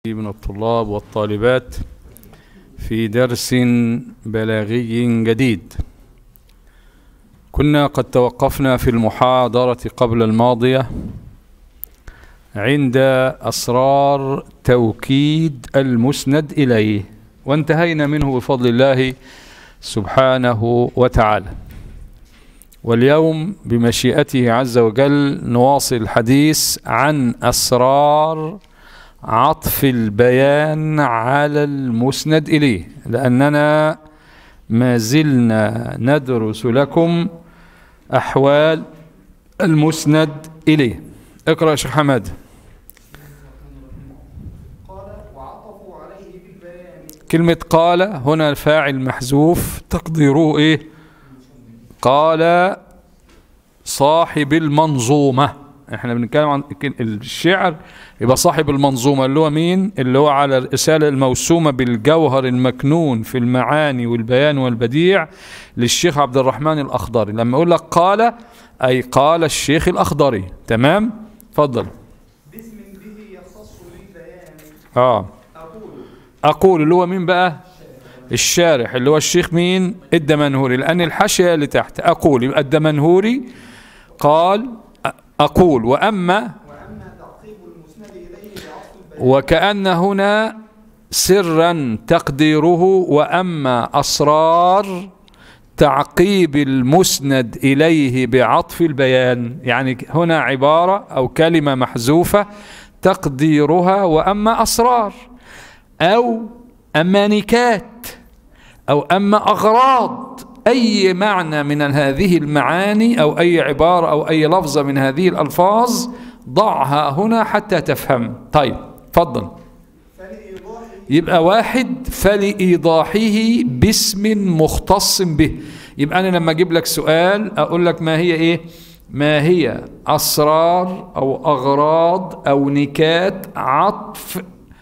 من الطلاب والطالبات في درس بلاغي جديد كنا قد توقفنا في المحاضرة قبل الماضية عند أسرار توكيد المسند إليه وانتهينا منه بفضل الله سبحانه وتعالى واليوم بمشيئته عز وجل نواصل الحديث عن أسرار عطف البيان على المسند إليه لأننا ما زلنا ندرس لكم أحوال المسند إليه اقرأ يا شيخ حماد قال وعطفوا عليه بالبيان كلمة قال هنا الفاعل محذوف تقديره إيه قال صاحب المنظومة احنا بنتكلم عن الشعر يبقى صاحب المنظومة اللي هو مين اللي هو على الرسالة الموسومة بالجوهر المكنون في المعاني والبيان والبديع للشيخ عبد الرحمن الأخضري لما يقول لك قال أي قال الشيخ الأخضري تمام اتفضل باسم به يختص للبيان اه أقول أقول اللي هو مين بقى الشارح اللي هو الشيخ مين الدمنهوري لأن الحاشية اللي تحت أقول يبقى الدمنهوري قال أ- أقول وأما وأما تعقيب المسند إليه بعطف البيان وكأن هنا سرا تقديره وأما أسرار تعقيب المسند إليه بعطف البيان يعني هنا عبارة أو كلمة محذوفة تقديرها وأما أسرار أو أما نكات أو أما أغراض أي معنى من هذه المعاني أو أي عبارة أو أي لفظة من هذه الألفاظ ضعها هنا حتى تفهم طيب تفضل فلإيضاح يبقى واحد فلإيضاحه باسم مختص به يبقى أنا لما أجيب لك سؤال أقول لك ما هي إيه ما هي أسرار أو أغراض أو نكات عطف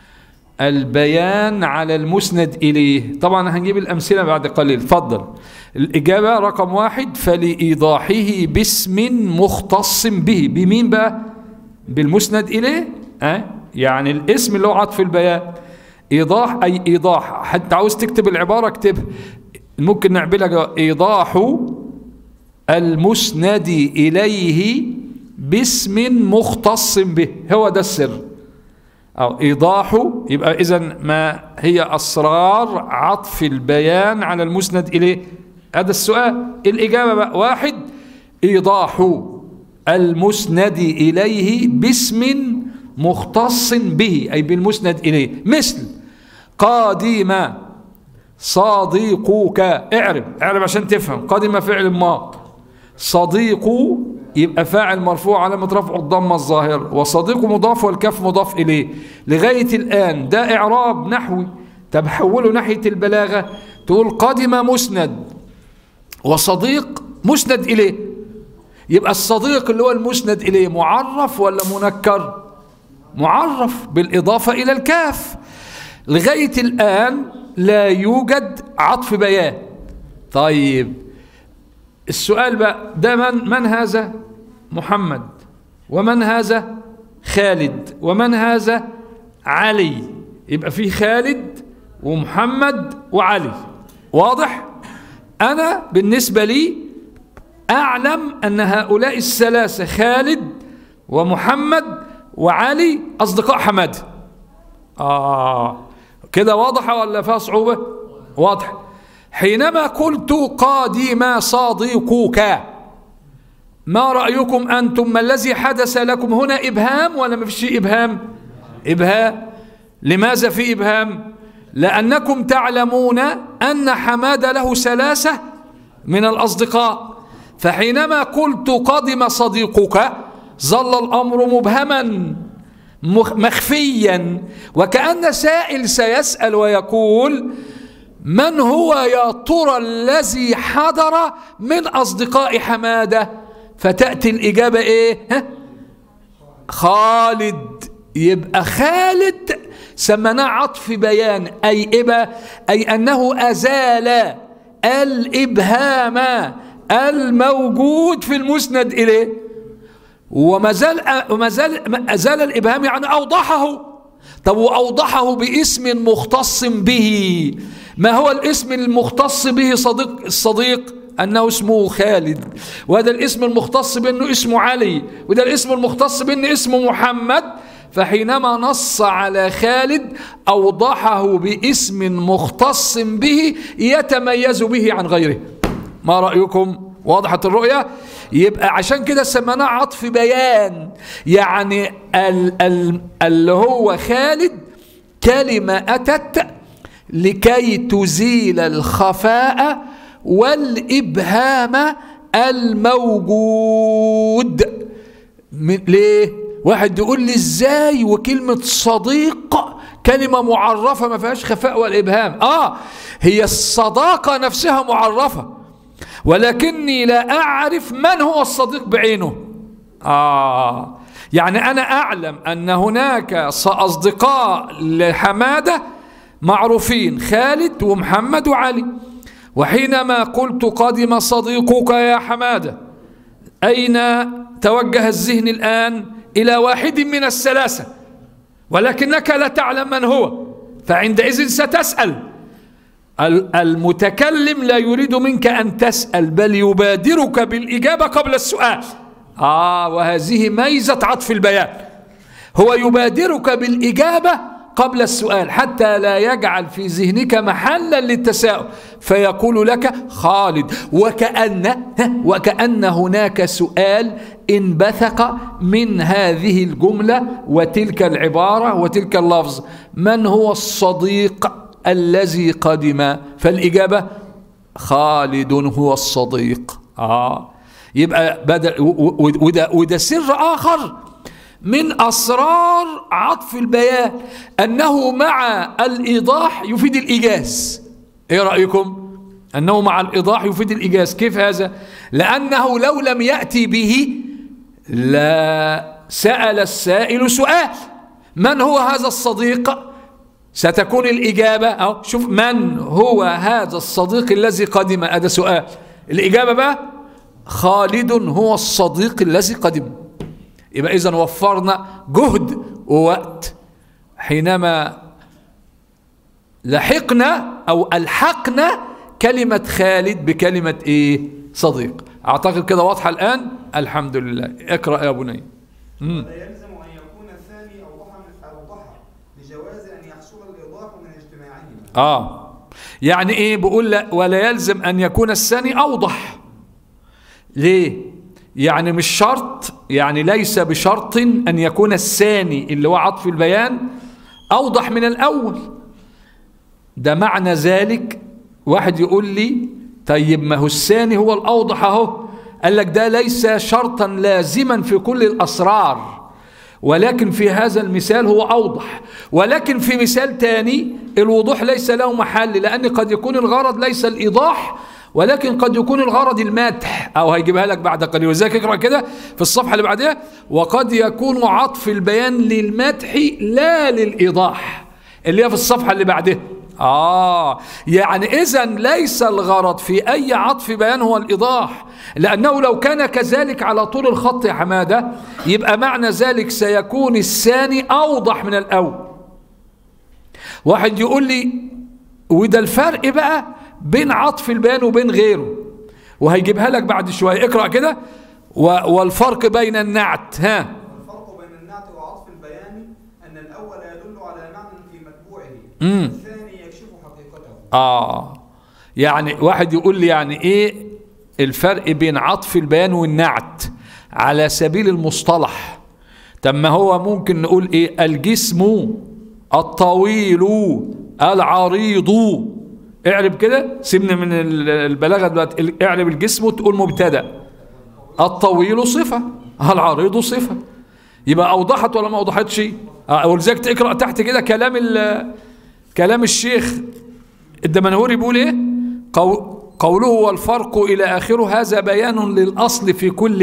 البيان على المسند إليه طبعا هنجيب الأمثلة بعد قليل تفضل الإجابة رقم واحد فلإيضاحه باسم مختص به بمين بقى بالمسند إليه أه؟ يعني الاسم اللي هو عطف البيان إيضاح أي إيضاح حتى عاوز تكتب العبارة اكتبها ممكن نعملها إيضاح المسند إليه باسم مختص به هو ده السر أو إيضاح يبقى إذا ما هي أسرار عطف البيان على المسند إليه هذا السؤال الإجابة بقى واحد إيضاح المسند إليه باسم مختص به أي بالمسند إليه مثل قادم صديقك اعرب اعرب عشان تفهم قادم فعل ماض صديق يبقى فاعل مرفوع علامة رفع الضمة الظاهرة وصديق مضاف والكف مضاف إليه لغاية الآن ده إعراب نحوي طب حوله ناحية البلاغة تقول قادم مسند وصديق مسند إليه يبقى الصديق اللي هو المسند إليه معرف ولا منكر معرف بالإضافة إلى الكاف لغاية الآن لا يوجد عطف بيان طيب السؤال بقى ده من, من هذا محمد ومن هذا خالد ومن هذا علي يبقى في خالد ومحمد وعلي واضح أنا بالنسبة لي أعلم أن هؤلاء الثلاثة خالد ومحمد وعلي أصدقاء حماد آه كده واضحة ولا فيها صعوبة واضح حينما قلت قادم صديقك ما رأيكم أنتم ما الذي حدث لكم هنا إبهام ولا ما فيش إبهام إبهام لماذا في إبهام لأنكم تعلمون أن حماد له ثلاثة من الأصدقاء فحينما قلت قدم صديقك ظل الأمر مبهما مخ- مخفيا وكأن سائل سيسأل ويقول من هو يا ترى الذي حضر من أصدقاء حمادة فتأتي الإجابة إيه ها؟ خالد يبقى خالد سمناه عطف بيان أي إبا أي أنه أزال الإبهام الموجود في المسند إليه وما زال وما زال أزال الإبهام يعني أوضحه طب وأوضحه باسم مختص به ما هو الاسم المختص به صديق الصديق أنه اسمه خالد وهذا الاسم المختص بأنه اسمه علي وده الاسم المختص بأنه اسمه محمد فحينما نص على خالد أوضحه باسم مختص به يتميز به عن غيره ما رأيكم واضحة الرؤية يبقى عشان كده سميناه عطف بيان يعني ال ال اللي هو خالد كلمة أتت لكي تزيل الخفاء والإبهام الموجود من ليه واحد يقول لي ازاي وكلمة صديق كلمة معرفة ما فيهاش خفاء والإبهام آه هي الصداقة نفسها معرفة ولكني لا أعرف من هو الصديق بعينه آه يعني أنا أعلم أن هناك أصدقاء لحمادة معروفين خالد ومحمد وعلي وحينما قلت قدم صديقك يا حمادة أين توجه الذهن الآن إلى واحد من الثلاثة ولكنك لا تعلم من هو فعندئذ ستسأل المتكلم لا يريد منك أن تسأل بل يبادرك بالإجابة قبل السؤال آه وهذه ميزة عطف البيان هو يبادرك بالإجابة قبل السؤال حتى لا يجعل في ذهنك محلا للتساؤل فيقول لك خالد وكأن وكأن هناك سؤال انبثق من هذه الجملة وتلك العبارة وتلك اللفظ من هو الصديق الذي قدم فالإجابة خالد هو الصديق آه يبقى بدل وده, وده سر آخر من أسرار عطف البيان أنه مع الإيضاح يفيد الإيجاز إيه رأيكم؟ أنه مع الإيضاح يفيد الإيجاز كيف هذا؟ لأنه لو لم يأتي به لا سأل السائل سؤال من هو هذا الصديق؟ ستكون الإجابة أو شوف من هو هذا الصديق الذي قدم هذا سؤال الإجابة بقى خالد هو الصديق الذي قدم يبقى إذا وفرنا جهد ووقت حينما لحقنا أو ألحقنا كلمة خالد بكلمة إيه صديق أعتقد كده واضحة الآن الحمد لله اقرأ يا بني مم. ولا يلزم أن يكون الثاني أوضح من أوضح لجواز أن يحصل الإيضاح من اجتماعهما آه يعني إيه بقول لا ولا يلزم أن يكون الثاني أوضح ليه يعني مش شرط يعني ليس بشرط أن يكون الثاني اللي هو عطف البيان أوضح من الأول ده معنى ذلك واحد يقول لي طيب ما هو الثاني هو الأوضح أهو قال لك ده ليس شرطا لازما في كل الأسرار ولكن في هذا المثال هو أوضح ولكن في مثال تاني الوضوح ليس له محل لأن قد يكون الغرض ليس الإيضاح ولكن قد يكون الغرض المدح أو هيجيبها لك بعد قليل وذلك اقرأ كده في الصفحة اللي بعدها وقد يكون عطف البيان للمدح لا للإيضاح اللي هي في الصفحة اللي بعدها آه يعني إذا ليس الغرض في أي عطف بيان هو الإيضاح لأنه لو كان كذلك على طول الخط يا حمادة يبقى معنى ذلك سيكون الثاني أوضح من الأول واحد يقول لي وده الفرق بقى بين عطف البيان وبين غيره وهيجيبها لك بعد شوية اقرأ كده و- والفرق بين النعت ها الفرق بين النعت وعطف البيان أن الأول يدل على معنى في متبوعه مم. والثاني يكشف حقيقته آه يعني واحد يقول لي يعني إيه الفرق بين عطف البيان والنعت على سبيل المصطلح طب ما هو ممكن نقول إيه الجسم الطويل العريض اعرب كده سيبنا من ال- البلاغة دلوقتي ال- اعرب الجسم وتقول مبتدأ الطويل صفة العريض صفة يبقى أوضحت ولا ما أوضحتش آه، ولذلك تقرأ تحت كده كلام ال- كلام الشيخ الدمنهوري بيقول ايه قو- قوله والفرق الى اخره هذا بيان للاصل في كل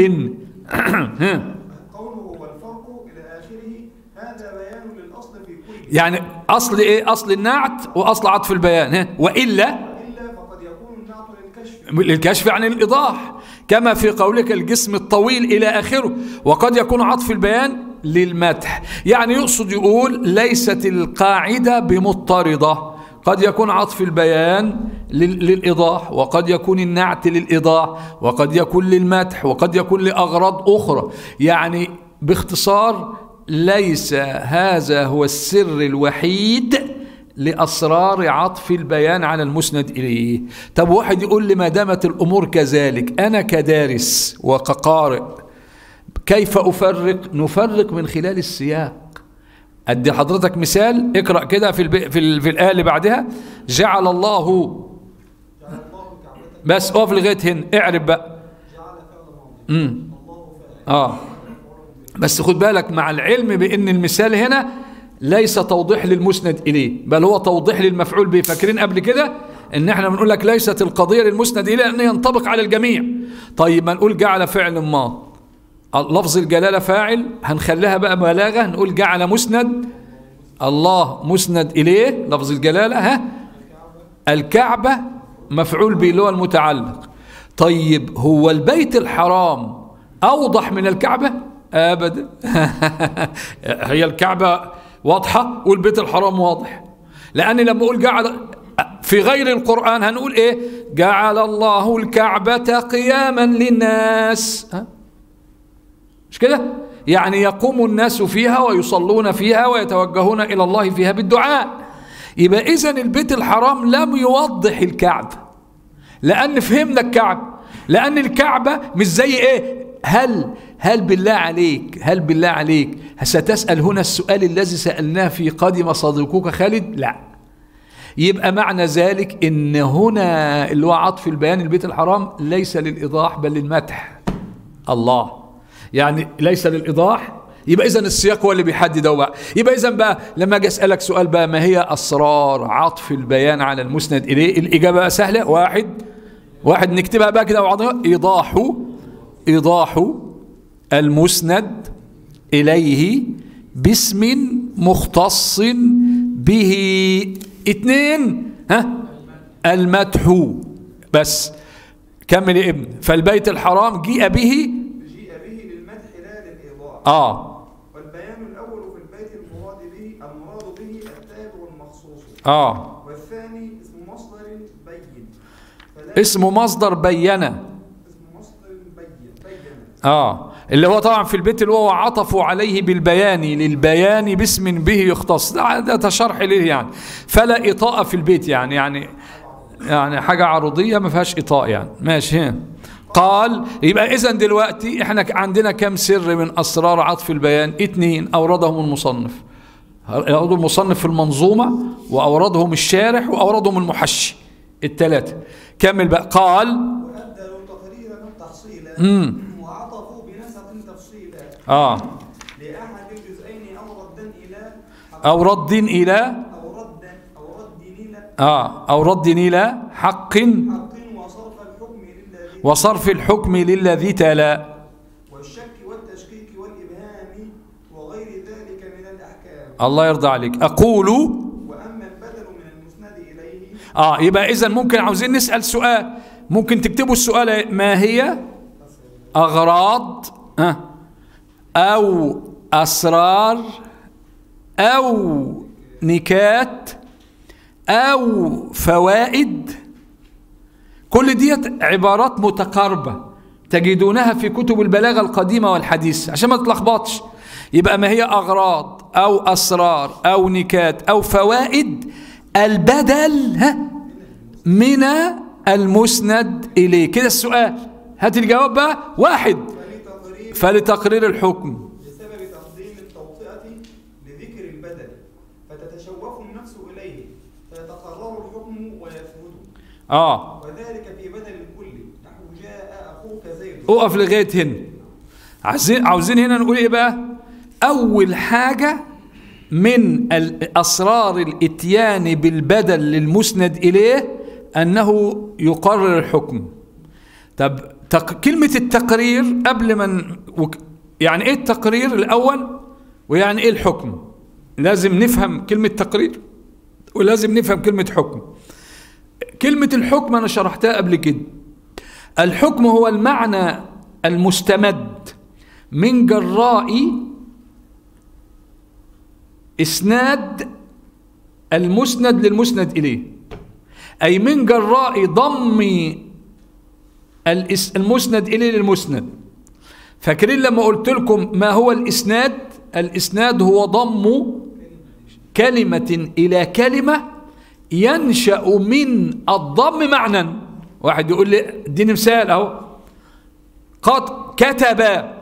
ها. قوله والفرق إلى آخره هذا بيان للأصل في كل يعني اصل ايه اصل النعت واصل عطف البيان ها. والا إلا فقد يكون النعت للكشف للكشف عن الايضاح كما في قولك الجسم الطويل الى اخره وقد يكون عطف البيان للمدح يعني يقصد يقول ليست القاعدة بمضطردة قد يكون عطف البيان لل- للإيضاح وقد يكون النعت للإيضاح وقد يكون للمدح وقد يكون لأغراض أخرى يعني باختصار ليس هذا هو السر الوحيد لأسرار عطف البيان على المسند إليه طب واحد يقول لي ما دامت الأمور كذلك أنا كدارس وكقارئ كيف أفرق نفرق من خلال السياق أدي حضرتك مثال اقرأ كده في, الب... في, ال... في الآية اللي بعدها جعل الله جعل الله الكعبة بس اقف لغاية هنا اعرف بقى جعل فعل ماضي امم الله فاعل اه بس خد بالك مع العلم بان المثال هنا ليس توضيح للمسند اليه بل هو توضيح للمفعول به فاكرين قبل كده ان احنا بنقول لك ليست القضيه للمسند اليه ان ينطبق على الجميع طيب ما نقول جعل فعل ماض لفظ الجلاله فاعل هنخليها بقى بلاغه نقول جعل مسند الله مسند اليه لفظ الجلاله ها الكعبه مفعول به اللي هو المتعلق طيب هو البيت الحرام اوضح من الكعبه ابدا هي الكعبه واضحه والبيت الحرام واضح لان لما اقول جعل في غير القران هنقول ايه جعل الله الكعبه قياما للناس ها؟ مش كده يعني يقوم الناس فيها ويصلون فيها ويتوجهون الى الله فيها بالدعاء يبقى اذا البيت الحرام لم يوضح الكعبه لان فهمنا الكعبه لان الكعبه مش زي ايه هل هل بالله عليك هل بالله عليك ستسال هنا السؤال الذي سالناه في قدم صديقك خالد لا يبقى معنى ذلك ان هنا اللي هو عطف البيان البيت الحرام ليس للايضاح بل للمدح الله يعني ليس للايضاح يبقى اذا السياق هو اللي بيحدد هو بقى يبقى اذا بقى لما اجي اسالك سؤال بقى ما هي اسرار عطف البيان على المسند اليه الاجابه بقى سهله واحد واحد نكتبها بقى كده وعضها ايضاح ايضاح المسند اليه باسم مختص به اتنين ها المدح بس كمل يا ابن فالبيت الحرام جيء به جيء به للمدح لا للإيضاح اه والبيان الأول في البيت المراد به المراد به التابع المخصوص اه والثاني اسم مصدر بين فلا اسم مصدر بينه اسم مصدر بين بين اه اللي هو طبعا في البيت اللي هو عطفوا عليه بالبيان للبيان باسم به يختص ده, ده شرح ليه يعني فلا إطاء في البيت يعني يعني يعني حاجة عرضية ما فيهاش إطاء يعني ماشي هنا. قال يبقى إذا دلوقتي احنا عندنا كم سر من أسرار عطف البيان اتنين أوردهم المصنف أوردهم المصنف في المنظومة وأوردهم الشارح وأوردهم المحشي الثلاثة كمل بقى قال وأبدلوا تقريرا تحصيلا مم. وعطفوا بنسق تفصيلا آه لأحد الجزئين أو ردا إلى أو رد إلى أو ردا أو رد إلى آه أو رد إلى حق حق وصرف الحكم للذي وصرف الحكم للذي تلا والشك والتشكيك والإبهام وغير ذلك من الأحكام الله يرضى عليك أقول وأما البدل من المسند إليه آه يبقى إذا ممكن عاوزين نسأل سؤال ممكن تكتبوا السؤال ما هي أغراض آه أو أسرار أو نكات أو فوائد كل ديت عبارات متقاربة تجدونها في كتب البلاغة القديمة والحديثة عشان ما تتلخبطش يبقى ما هي أغراض أو أسرار أو نكات أو فوائد البدل ها من المسند إليه كده السؤال هات الجواب بقى واحد فلتقرير فلتقرير الحكم بسبب تقديم التوطئة لذكر البدل فتتشوف النفس إليه فيتقرر الحكم ويثبت آه وذلك في بدل الكل نحو جاء أخوك زيد اقف لغايه هنا عايزين عاوزين هنا نقول ايه بقى اول حاجه من اسرار الاتيان بالبدل للمسند اليه انه يقرر الحكم طب تق... كلمه التقرير قبل ما ن- وك... يعني ايه التقرير الاول ويعني ايه الحكم لازم نفهم كلمه تقرير ولازم نفهم كلمه حكم كلمه الحكم انا شرحتها قبل كده الحكم هو المعنى المستمد من جراء إسناد المسند للمسند إليه أي من جراء ضم الإس- المسند إليه للمسند فاكرين لما قلت لكم ما هو الإسناد الإسناد هو ضم كلمة إلى كلمة ينشأ من الضم معنى واحد يقول لي اديني مثال اهو قد كتب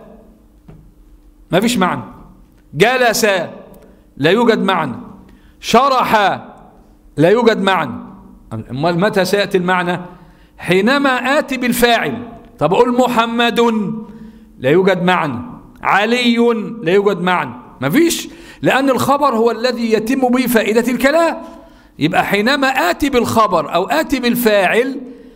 ما فيش معنى جلس لا يوجد معنى شرح لا يوجد معنى امال متى سياتي المعنى حينما اتي بالفاعل طب اقول محمد لا يوجد معنى علي لا يوجد معنى ما فيش لان الخبر هو الذي يتم به فائده الكلام يبقى حينما اتي بالخبر او اتي بالفاعل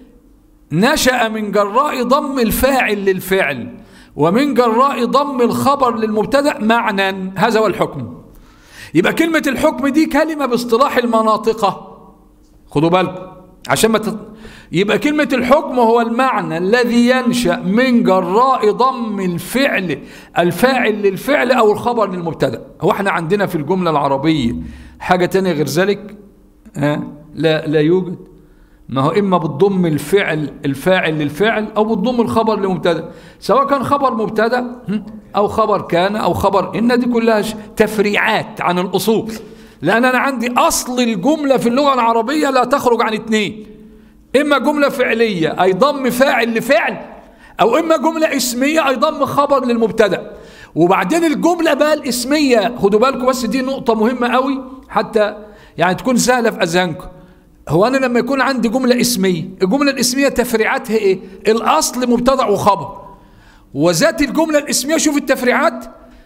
نشأ من جراء ضم الفاعل للفعل ومن جراء ضم الخبر للمبتدا معنى هذا هو الحكم يبقى كلمة الحكم دي كلمة باصطلاح المناطقة خدوا بالكم عشان ما تت... يبقى كلمة الحكم هو المعنى الذي ينشأ من جراء ضم الفعل الفاعل للفعل أو الخبر للمبتدا هو احنا عندنا في الجملة العربية حاجة تانية غير ذلك ها؟ لا لا يوجد ما هو إما بتضم الفعل الفاعل للفعل أو بتضم الخبر لمبتدا سواء كان خبر مبتدا أو خبر كان أو خبر إن دي كلها ش- تفريعات عن الأصول لأن أنا عندي أصل الجملة في اللغة العربية لا تخرج عن اتنين إما جملة فعلية أي ضم فاعل لفعل أو إما جملة اسمية أي ضم خبر للمبتدا وبعدين الجملة بقى الاسمية خدوا بالكم بس دي نقطة مهمة قوي حتى يعني تكون سهلة في أذهانكم هو انا لما يكون عندي جمله اسميه الجمله الاسميه تفريعاتها ايه الاصل مبتدا وخبر وذات الجمله الاسميه شوف التفريعات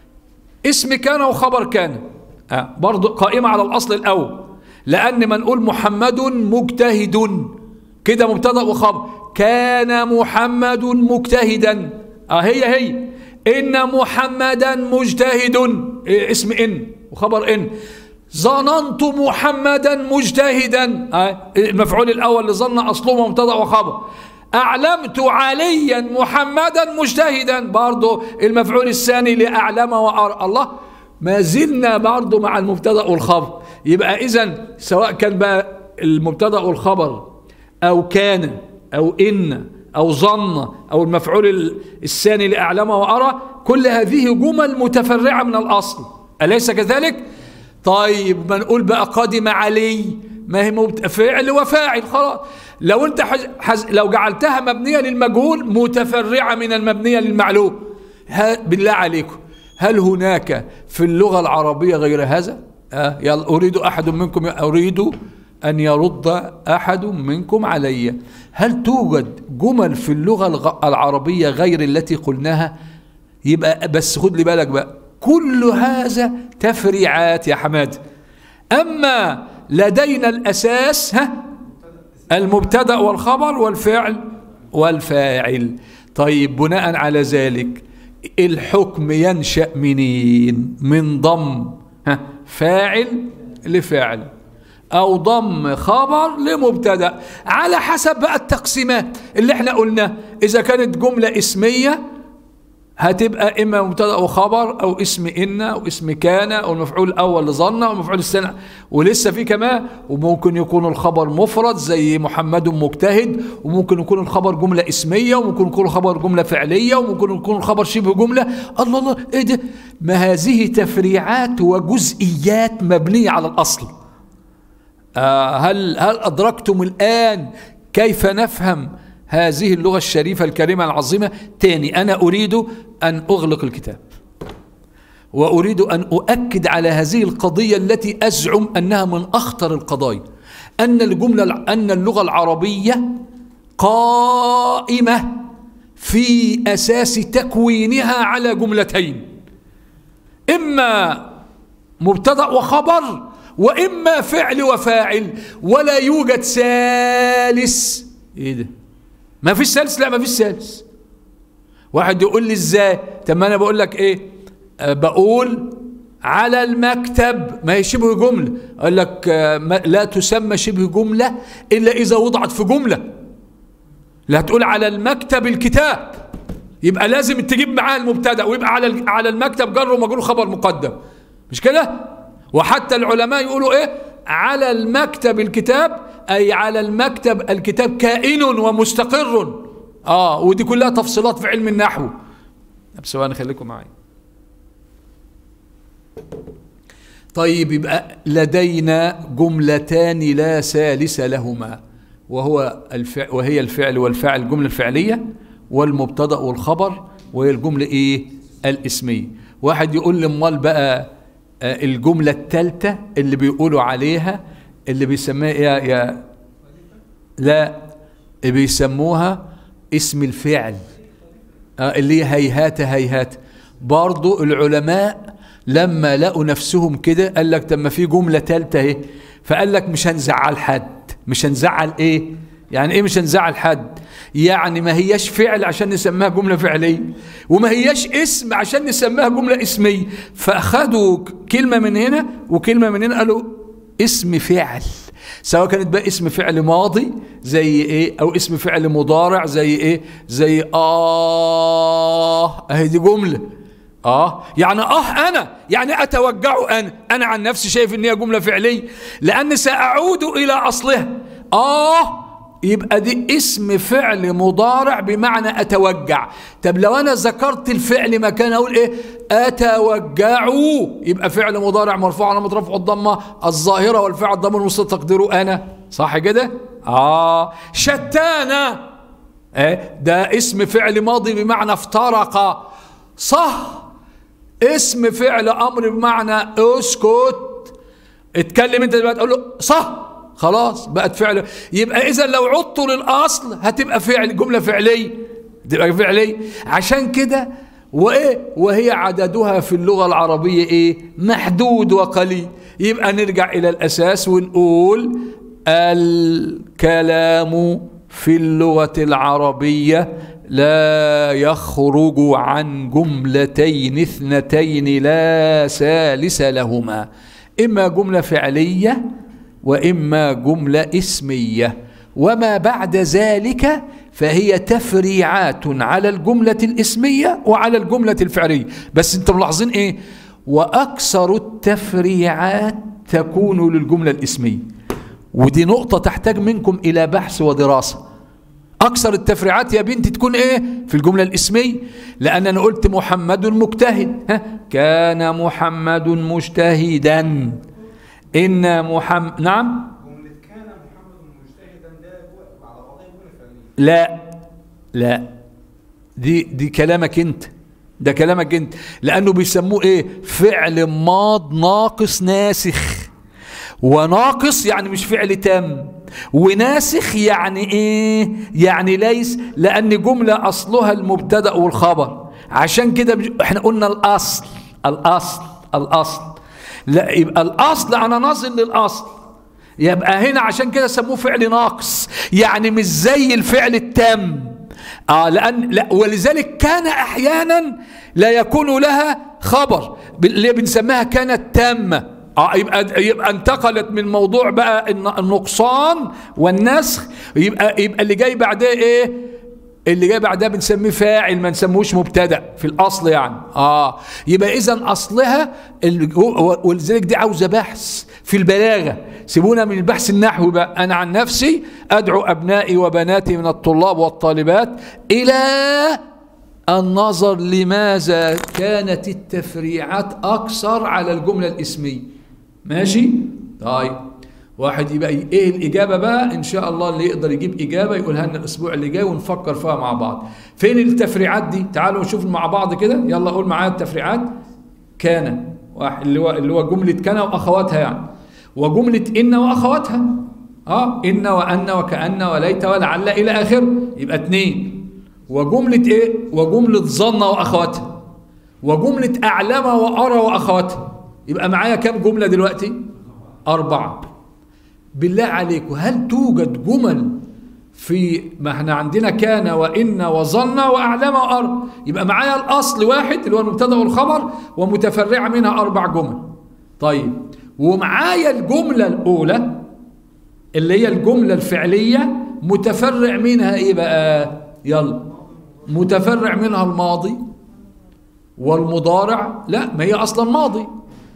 اسم كان وخبر كان آه برضو قائمه على الاصل الاول لان ما نقول محمد مجتهد كده مبتدا وخبر كان محمد مجتهدا اه هي هي ان محمدا مجتهد إيه اسم ان وخبر ان ظننت محمدا مجتهدا آه، المفعول الاول لظن اصله مبتدا وخبر اعلمت عليا محمدا مجتهدا برضه المفعول الثاني لاعلم وارى الله ما زلنا برضه مع المبتدا والخبر يبقى اذا سواء كان بقى المبتدا والخبر او كان او ان او ظن او المفعول ال- الثاني لاعلم وارى كل هذه جمل متفرعه من الاصل اليس كذلك طيب ما نقول بقى قادم علي ما هي مبت... فعل وفاعل خلاص لو انت حز... حز... لو جعلتها مبنيه للمجهول متفرعه من المبنيه للمعلوم ها... بالله عليكم هل هناك في اللغه العربيه غير هذا آه يلا اريد احد منكم اريد ان يرد احد منكم علي هل توجد جمل في اللغه الغ... العربيه غير التي قلناها يبقى بس خد لي بالك بقى كل هذا تفريعات يا حماد أما لدينا الأساس ها المبتدأ والخبر والفعل والفاعل طيب بناء على ذلك الحكم ينشأ منين من ضم ها فاعل لفعل أو ضم خبر لمبتدأ على حسب بقى التقسيمات اللي احنا قلنا إذا كانت جملة اسمية هتبقى اما مبتدا وخبر او اسم ان او اسم كان او المفعول الاول لظن او المفعول الثاني ولسه في كمان وممكن يكون الخبر مفرد زي محمد مجتهد وممكن يكون الخبر جمله اسميه وممكن يكون الخبر جمله فعليه وممكن يكون الخبر شبه جمله الله الله ايه ده ما هذه تفريعات وجزئيات مبنيه على الاصل آه هل هل ادركتم الان كيف نفهم هذه اللغة الشريفة الكريمة العظيمة تاني أنا أريد أن أغلق الكتاب وأريد أن أؤكد على هذه القضية التي أزعم أنها من أخطر القضايا أن الجملة أن اللغة العربية قائمة في أساس تكوينها على جملتين إما مبتدأ وخبر وإما فعل وفاعل ولا يوجد ثالث إيه ده ما فيش ثالث لا ما فيش ثالث واحد يقول لي ازاي طب ما انا بقول لك ايه أه بقول على المكتب ما هي شبه جمله اقول لك أه لا تسمى شبه جمله الا اذا وضعت في جمله لا تقول على المكتب الكتاب يبقى لازم تجيب معاه المبتدا ويبقى على على المكتب جر ومجرور خبر مقدم مش كده وحتى العلماء يقولوا ايه على المكتب الكتاب اي على المكتب الكتاب كائن ومستقر اه ودي كلها تفصيلات في علم النحو طب ثواني خليكم معايا طيب يبقى لدينا جملتان لا ثالث لهما وهو الفعل وهي الفعل والفاعل الجملة الفعلية والمبتدأ والخبر وهي الجملة ايه الاسمية واحد يقول لي امال بقى آه، الجملة الثالثة اللي بيقولوا عليها اللي بيسميها يا يا لا بيسموها اسم الفعل آه، اللي هي هيهات هيهات برضو العلماء لما لقوا نفسهم كده قال لك طب ما في جملة تالتة اهي فقال لك مش هنزعل حد مش هنزعل ايه يعني ايه مش هنزعل حد يعني ما هياش فعل عشان نسميها جملة فعلية وما هياش اسم عشان نسميها جملة اسمية فأخدوا كلمة من هنا وكلمة من هنا قالوا اسم فعل سواء كانت بقى اسم فعل ماضي زي ايه او اسم فعل مضارع زي ايه زي اه اهي دي جمله اه يعني اه انا يعني اتوجع انا انا عن نفسي شايف ان هي جمله فعليه لان ساعود الى اصلها اه يبقى دي اسم فعل مضارع بمعنى اتوجع طب لو انا ذكرت الفعل مكان اقول ايه اتوجع يبقى فعل مضارع مرفوع على رفعه الضمه الظاهره والفعل الضمير المستتر تقديره انا صح كده اه شتانا ايه ده اسم فعل ماضي بمعنى افترق صح اسم فعل امر بمعنى اسكت اتكلم انت دلوقتي تقول له صح خلاص بقت فعل يبقى اذا لو عدت للاصل هتبقى فعل جمله فعليه تبقى فعليه عشان كده وايه وهي عددها في اللغه العربيه ايه محدود وقليل يبقى نرجع الى الاساس ونقول الكلام في اللغه العربيه لا يخرج عن جملتين اثنتين لا ثالث لهما اما جمله فعليه واما جمله اسميه وما بعد ذلك فهي تفريعات على الجمله الاسميه وعلى الجمله الفعليه بس انتم ملاحظين ايه واكثر التفريعات تكون للجمله الاسميه ودي نقطه تحتاج منكم الى بحث ودراسه أكثر التفريعات يا بنتي تكون إيه في الجملة الإسمية لأن أنا قلت محمد مجتهد ها كان محمد مجتهدا إن محمد نعم جملة كان محمد مجتهدا ده هو على بعضها جملة فعلية لا لا دي دي كلامك انت ده كلامك انت لانه بيسموه ايه فعل ماض ناقص ناسخ وناقص يعني مش فعل تام وناسخ يعني ايه يعني ليس لان جمله اصلها المبتدا والخبر عشان كده بج- احنا قلنا الاصل الاصل الاصل لا يبقى الاصل انا ناظر للاصل يبقى هنا عشان كده سموه فعل ناقص يعني مش زي الفعل التام آه لأن لا ولذلك كان أحيانا لا يكون لها خبر ب- اللي بنسميها كانت تامة آه يبقى يبقى انتقلت من موضوع بقى الن- النقصان والنسخ يبقى يبقى اللي جاي بعدها ايه اللي جاي بعدها بنسميه فاعل ما نسموش مبتدا في الاصل يعني اه يبقى اذا اصلها ال- و- ولذلك دي عاوزه بحث في البلاغه سيبونا من البحث النحوي بقى انا عن نفسي ادعو ابنائي وبناتي من الطلاب والطالبات الى النظر لماذا كانت التفريعات اكثر على الجمله الاسميه ماشي طيب واحد يبقى ايه الاجابه بقى ان شاء الله اللي يقدر يجيب اجابه يقولها لنا الاسبوع اللي جاي ونفكر فيها مع بعض فين التفريعات دي تعالوا نشوف مع بعض كده يلا قول معايا التفريعات كان واحد اللي هو اللي هو جمله كان واخواتها يعني وجمله ان واخواتها اه ان وان وكان وليت ولعل الى اخره يبقى اثنين وجمله ايه وجمله ظن واخواتها وجمله اعلم وارى واخواتها يبقى معايا كام جمله دلوقتي اربعه بالله عليكم هل توجد جمل في ما احنا عندنا كان وان وظن واعلم وارى يبقى معايا الاصل واحد اللي هو المبتدا والخبر ومتفرعه منها اربع جمل طيب ومعايا الجمله الاولى اللي هي الجمله الفعليه متفرع منها ايه بقى يلا متفرع منها الماضي والمضارع لا ما هي اصلا ماضي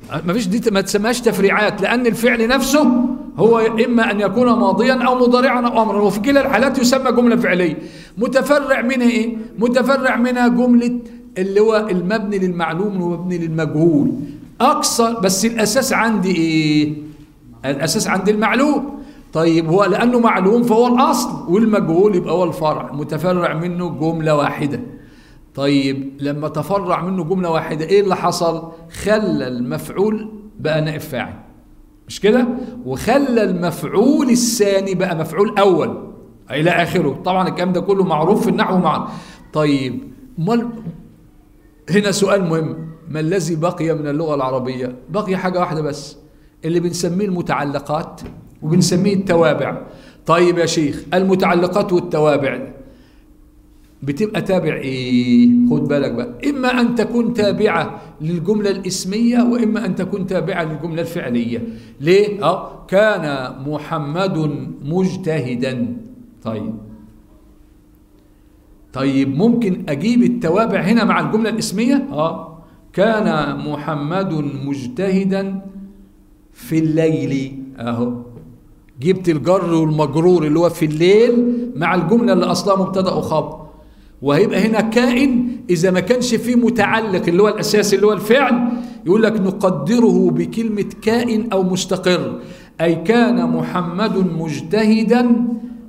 ما فيش دي ما تسمىهاش تفريعات لأن الفعل نفسه هو إما أن يكون ماضيا أو مضارعا أو أمرا وفي كلا الحالات يسمى جملة فعلية متفرع منها إيه؟ متفرع منها جملة اللي هو المبني للمعلوم والمبني للمجهول أقصى بس الأساس عندي إيه؟ الأساس عندي المعلوم طيب هو لأنه معلوم فهو الأصل والمجهول يبقى هو الفرع متفرع منه جملة واحدة طيب لما تفرع منه جملة واحدة ايه اللي حصل خلى المفعول بقى نائب فاعل مش كده وخلى المفعول الثاني بقى مفعول اول الى اخره طبعا الكلام ده كله معروف في النحو معا طيب مال هنا سؤال مهم ما الذي بقي من اللغة العربية بقي حاجة واحدة بس اللي بنسميه المتعلقات وبنسميه التوابع طيب يا شيخ المتعلقات والتوابع بتبقى تابع ايه خد بالك بقى اما ان تكون تابعه للجمله الاسميه واما ان تكون تابعه للجمله الفعليه ليه اه كان محمد مجتهدا طيب طيب ممكن اجيب التوابع هنا مع الجمله الاسميه اه كان محمد مجتهدا في الليل اهو جبت الجر والمجرور اللي هو في الليل مع الجمله اللي اصلها مبتدا وخبر وهيبقى هنا كائن إذا ما كانش فيه متعلق اللي هو الأساسي اللي هو الفعل يقول لك نقدره بكلمة كائن أو مستقر أي كان محمد مجتهدا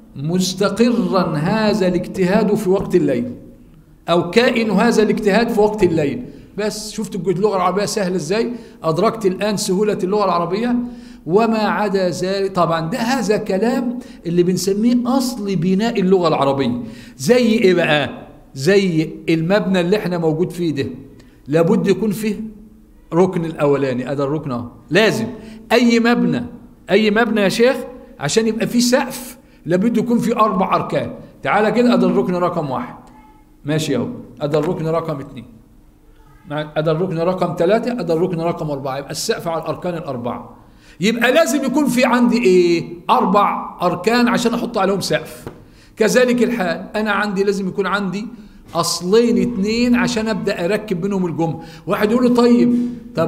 مستقرا هذا الاجتهاد في وقت الليل أو كائن هذا الاجتهاد في وقت الليل بس شفت اللغة العربية سهلة ازاي أدركت الآن سهولة اللغة العربية وما عدا ذلك طبعا ده هذا كلام اللي بنسميه أصل بناء اللغة العربية زي إيه بقى زي المبنى اللي احنا موجود فيه ده لابد يكون فيه ركن الأولاني هذا الركن اهو لازم أي مبنى أي مبنى يا شيخ عشان يبقى فيه سقف لابد يكون فيه أربع أركان تعالى كده هذا الركن رقم واحد ماشي اهو هذا الركن رقم اثنين هذا الركن رقم ثلاثة هذا الركن رقم أربعة يبقى السقف على الأركان الأربعة يبقى لازم يكون في عندي إيه أربع أركان عشان أحط عليهم سقف كذلك الحال أنا عندي لازم يكون عندي أصلين اتنين عشان أبدأ أركب بينهم الجملة واحد يقول له طيب طب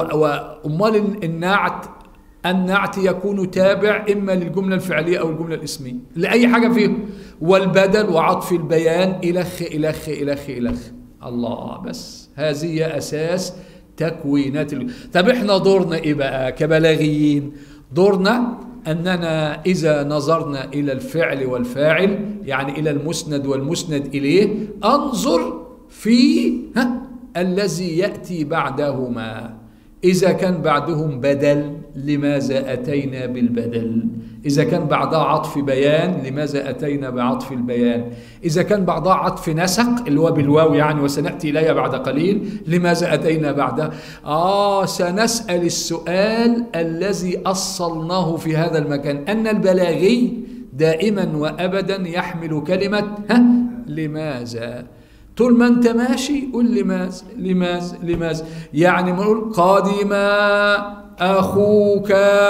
وأمال النعت النعت يكون تابع إما للجملة الفعلية أو الجملة الاسمية لأي حاجة فيهم والبدل وعطف البيان إلخ إلخ إلخ إلخ الله بس هذه أساس تكوينات ال... طب احنا دورنا ايه بقى كبلاغيين دورنا اننا اذا نظرنا الى الفعل والفاعل يعني الى المسند والمسند اليه انظر في ها الذي ياتي بعدهما اذا كان بعدهم بدل لماذا اتينا بالبدل اذا كان بعدها عطف بيان لماذا اتينا بعطف البيان اذا كان بعدها عطف نسق اللي هو بالواو يعني وسناتي اليها بعد قليل لماذا اتينا بعدها اه سنسال السؤال الذي اصلناه في هذا المكان ان البلاغي دائما وابدا يحمل كلمه ها لماذا طول ما انت ماشي قول لماذا لماذا لماذا يعني نقول قادم اخوك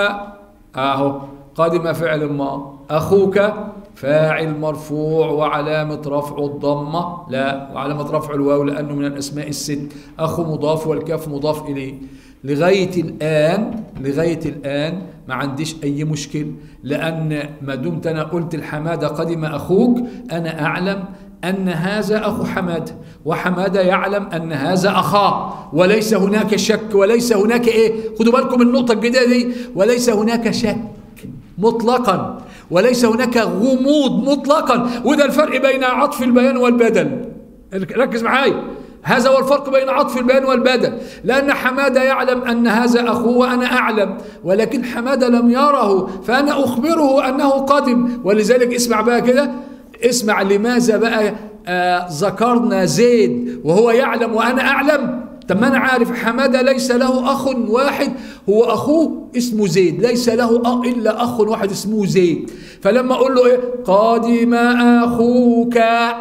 اهو قادم فعل ما اخوك فاعل مرفوع وعلامة رفعه الضمة لا وعلامة رفع الواو لأنه من الأسماء الست أخو مضاف والكاف مضاف إليه لغاية الآن لغاية الآن ما عنديش أي مشكل لأن ما دمت أنا قلت الحمادة قدم أخوك أنا أعلم أن هذا أخو حمادة وحمادة يعلم أن هذا أخاه وليس هناك شك وليس هناك إيه خدوا بالكم من النقطة الجديدة دي وليس هناك شك مطلقا وليس هناك غموض مطلقا وده الفرق بين عطف البيان والبدل ركز معايا هذا هو الفرق بين عطف البيان والبدل لأن حمادة يعلم أن هذا أخوه وأنا أعلم ولكن حمادة لم يره فأنا أخبره أنه قادم ولذلك اسمع بقى كده اسمع لماذا بقى آه ذكرنا زيد وهو يعلم وأنا أعلم طب ما أنا عارف حمادة ليس له أخ واحد هو أخوه اسمه زيد ليس له إلا أخ واحد اسمه زيد فلما أقول له إيه قادم أخوك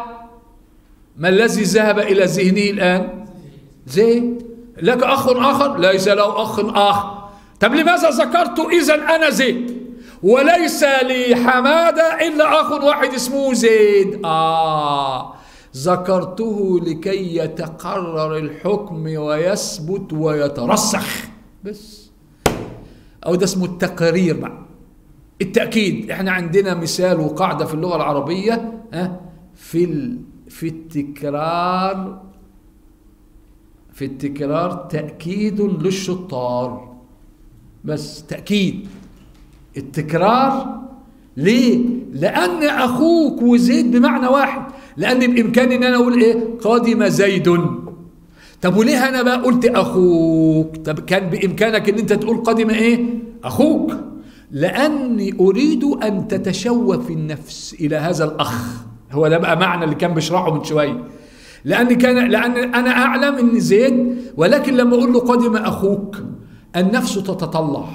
ما الذي ذهب إلى ذهنه الآن زيد لك أخ آخر ليس له أخ آخر طب لماذا ذكرت إذا أنا زيد وليس لي حمادة إلا أخ واحد اسمه زيد آه ذكرته لكي يتقرر الحكم ويثبت ويترسخ بس او ده اسمه التقرير بقى التاكيد احنا عندنا مثال وقاعده في اللغه العربيه ها في ال... في التكرار في التكرار تاكيد للشطار بس تاكيد التكرار ليه لان اخوك وزيد بمعنى واحد لان بامكاني ان انا اقول ايه قادم زيد طب وليه انا بقى قلت اخوك طب كان بامكانك ان انت تقول قادم ايه اخوك لاني اريد ان تتشوف النفس الى هذا الاخ هو ده بقى معنى اللي كان بيشرحه من شويه لان كان لان انا اعلم ان زيد ولكن لما اقول له قادم اخوك النفس تتطلع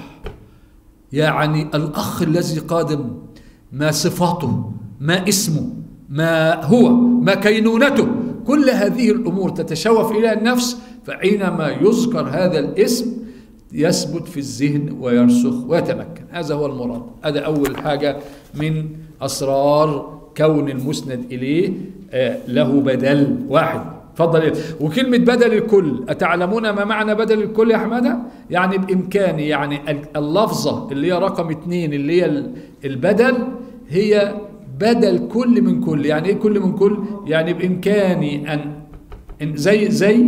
يعني الاخ الذي قادم ما صفاته ما اسمه ما هو ما كينونته كل هذه الامور تتشوف الى النفس فحينما يذكر هذا الاسم يثبت في الذهن ويرسخ ويتمكن هذا هو المراد هذا اول حاجه من اسرار كون المسند اليه آه، له بدل واحد تفضل وكلمة بدل الكل أتعلمون ما معنى بدل الكل يا حمادة؟ يعني بإمكاني يعني ال- اللفظة اللي هي رقم اثنين اللي هي ال- البدل هي بدل كل من كل يعني إيه كل من كل؟ يعني بإمكاني أن إن زي زي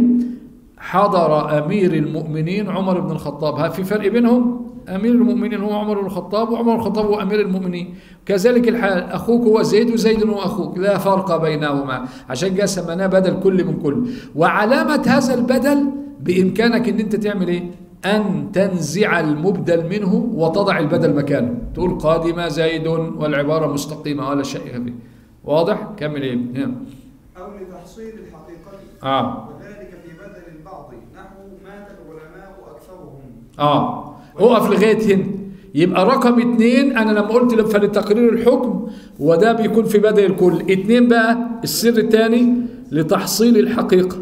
حضر أمير المؤمنين عمر بن الخطاب ها في فرق بينهم أمير المؤمنين هو عمر بن الخطاب وعمر بن الخطاب هو أمير المؤمنين كذلك الحال أخوك هو زيد وزيد هو أخوك لا فرق بينهما عشان كده سميناه بدل كل من كل وعلامة هذا البدل بإمكانك أن أنت تعمل إيه أن تنزع المبدل منه وتضع البدل مكانه تقول قادم زيد والعبارة مستقيمة ولا شيء فيه واضح كمل إيه هنا. أو لتحصيل الحقيقة آه وذلك في بدل البعض نحو مات العلماء أكثرهم اه اقف لغايه هنا يبقى رقم اتنين انا لما قلت فلتقرير الحكم وده بيكون في بدل الكل اتنين بقى السر الثاني لتحصيل الحقيقه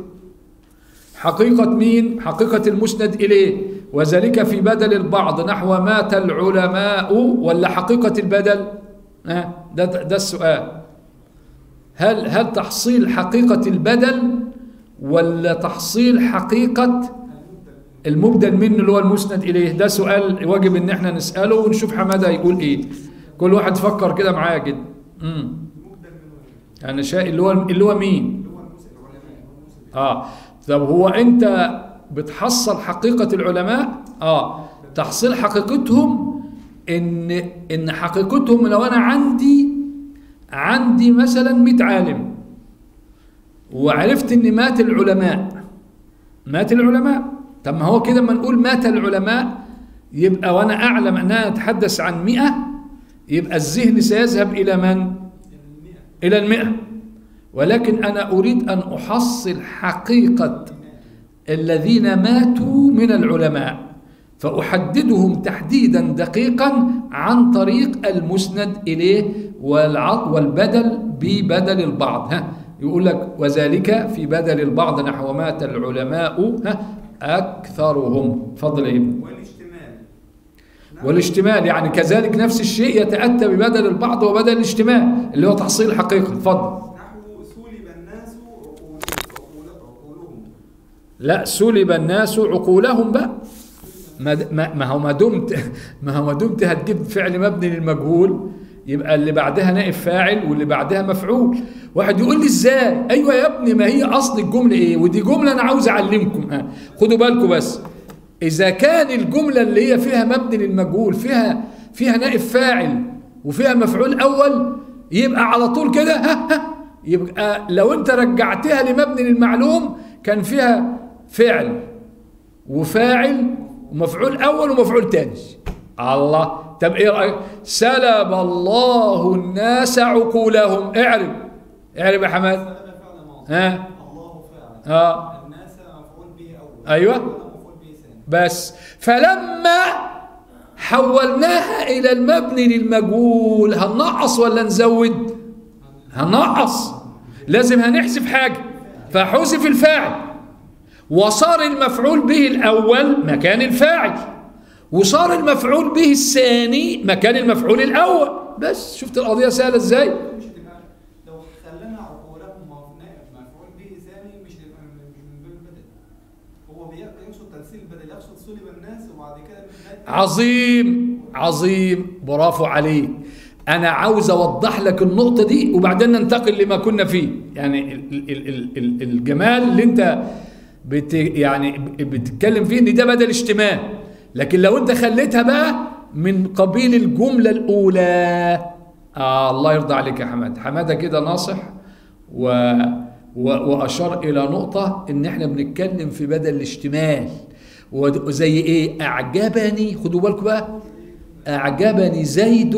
حقيقة مين؟ حقيقة المسند إليه وذلك في بدل البعض نحو مات العلماء ولا حقيقة البدل؟ آه ده ده السؤال هل هل تحصيل حقيقة البدل ولا تحصيل حقيقة المبدل منه اللي هو المسند اليه ده سؤال واجب ان احنا نساله ونشوف حماده هيقول ايه كل واحد فكر كده معايا كده امم يعني شيء اللي هو اللي هو مين اه طب هو انت بتحصل حقيقه العلماء اه تحصيل حقيقتهم ان ان حقيقتهم لو انا عندي عندي مثلا 100 عالم وعرفت ان مات العلماء مات العلماء طب ما هو كده ما نقول مات العلماء يبقى وانا اعلم انها اتحدث عن مئة يبقى الذهن سيذهب الى من الى المئة ولكن انا اريد ان احصل حقيقة الذين ماتوا من العلماء فأحددهم تحديدا دقيقا عن طريق المسند إليه والع- والبدل ببدل البعض ها يقول لك وذلك في بدل البعض نحو مات العلماء ها أكثرهم فضل إيه والاشتمال والاشتمال يعني كذلك نفس الشيء يتأتى ببدل البعض وبدل الاشتمال اللي هو تحصيل الحقيقة فضل نحو سلب الناس عقول- عقول- عقولهم لا سلب الناس عقولهم بقى ما ما ما هو ما دمت ما هو ما دمت هتجيب فعل مبني للمجهول يبقى اللي بعدها نائب فاعل واللي بعدها مفعول واحد يقول لي ازاي ايوه يا ابني ما هي اصل الجمله ايه ودي جمله انا عاوز اعلمكم ها خدوا بالكم بس اذا كان الجمله اللي هي فيها مبني للمجهول فيها فيها نائب فاعل وفيها مفعول اول يبقى على طول كده ها ها يبقى لو انت رجعتها لمبني للمعلوم كان فيها فعل وفاعل ومفعول اول ومفعول تاني الله طب ايه رايك سلب الله الناس عقولهم اعرف اعرف يا حماد سلب فعل ماضي ها الله فاعل اه الناس مفعول به اول أيوة. وأنا مفعول به ثاني بس فلما حولناها الى المبني للمجهول هننقص ولا نزود هننقص لازم هنحذف حاجه فحذف الفاعل وصار المفعول به الاول مكان الفاعل وصار المفعول به الثاني مكان المفعول الاول بس شفت القضيه سهله ازاي مش هتبقى لو خلينا عقولهم مف- مفعول به ثاني مش هيبقى من من باب البدل هو بي- يقصد تنسيل البدل يقصد سلب الناس عظيم عظيم برافو عليك انا عاوز اوضح لك النقطه دي وبعدين ننتقل لما كنا فيه يعني ال ال ال ال الجمال اللي انت بت يعني بتتكلم فيه ان ده بدل اشتمال لكن لو انت خليتها بقى من قبيل الجمله الاولى آه الله يرضى عليك يا حماد حماده كده ناصح و و واشار الى نقطه ان احنا بنتكلم في بدل الاشتمال وزي ايه اعجبني خدوا بالكم بقى اعجبني زيد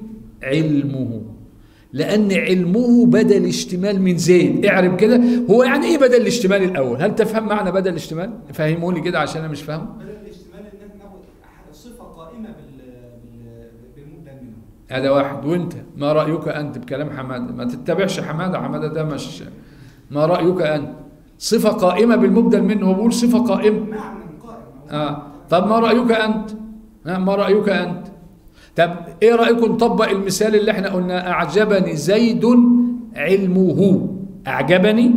علمه لان علمه بدل اشتمال من زيد اعرف كده هو يعني ايه بدل الاشتمال الاول هل تفهم معنى بدل الاشتمال فهموني كده عشان انا مش فاهم بدل الاشتمال ان احنا ناخد حاجة- صفه قائمه بال بال- بالمبدل منه هذا واحد وانت ما رايك انت بكلام حماده ما تتبعش حماده حماده ده مش ما رايك انت صفه قائمه بالمبدل منه هو بيقول صفه قائمه معنى قائم أو آه. طب ما رأيك أنت؟ آه. ما رأيك أنت؟ طب إيه رأيكم نطبق المثال اللي احنا قلنا أعجبني زيد علمه أعجبني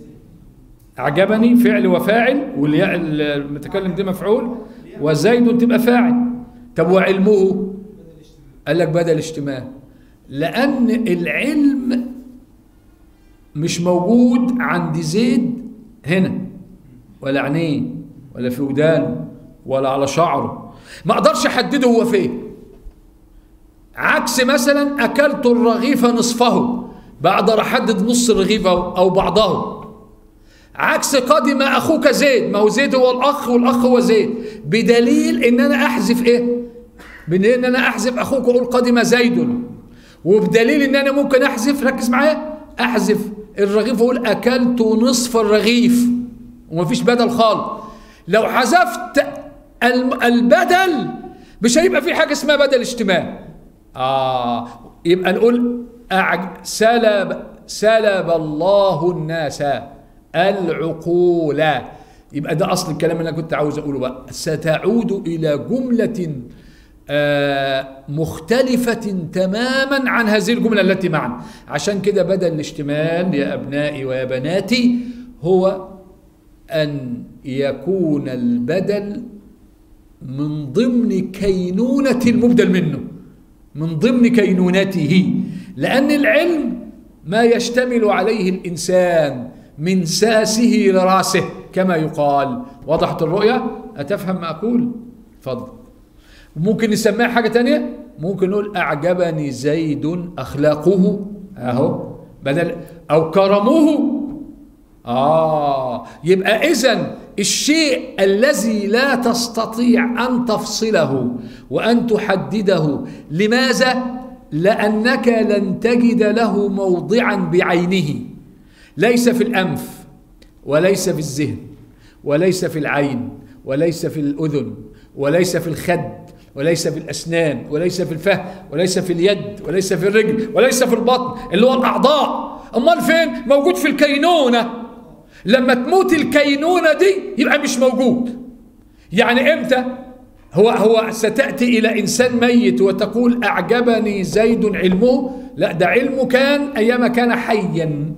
أعجبني فعل وفاعل والياء المتكلم دي مفعول وزيد تبقى فاعل طب وعلمه قال لك بدل اشتمال لأن العلم مش موجود عند زيد هنا ولا عينيه ولا في ودانه ولا على شعره ما اقدرش احدده هو فين عكس مثلا اكلت الرغيف نصفه بقدر احدد نص الرغيف او أو بعضه عكس قدم اخوك زيد ما هو زيد هو الاخ والاخ هو زيد بدليل ان انا احذف ايه بدليل ان انا احذف اخوك واقول قدم زيد وبدليل ان انا ممكن احذف ركز معايا احذف الرغيف واقول اكلت نصف الرغيف ومفيش بدل خالص لو حذفت الم- البدل مش هيبقى في حاجه اسمها بدل اشتمال اه يبقى نقول أعج... سلب سلب الله الناس العقول يبقى ده اصل الكلام اللي انا كنت عاوز اقوله بقى ستعود الى جمله آه مختلفة تماما عن هذه الجملة التي معنا عشان كده بدل الاشتمال يا أبنائي ويا بناتي هو أن يكون البدل من ضمن كينونة المبدل منه من ضمن كينونته لأن العلم ما يشتمل عليه الإنسان من ساسه لراسه كما يقال وضحت الرؤية أتفهم ما أقول فضل ممكن نسميها حاجة تانية ممكن نقول أعجبني زيد أخلاقه أهو بدل أو كرمه آه يبقى إذن الشيء الذي لا تستطيع أن تفصله وأن تحدده لماذا؟ لأنك لن تجد له موضعا بعينه ليس في الأنف وليس في الذهن وليس في العين وليس في الأذن وليس في الخد وليس في الأسنان وليس في الفهم وليس في اليد وليس في الرجل وليس في البطن اللي هو الأعضاء أمال فين؟ موجود في الكينونة لما تموت الكينونة دي يبقى مش موجود يعني امتى هو هو ستأتي إلى إنسان ميت وتقول أعجبني زيد علمه لا ده علمه كان أيام كان حيا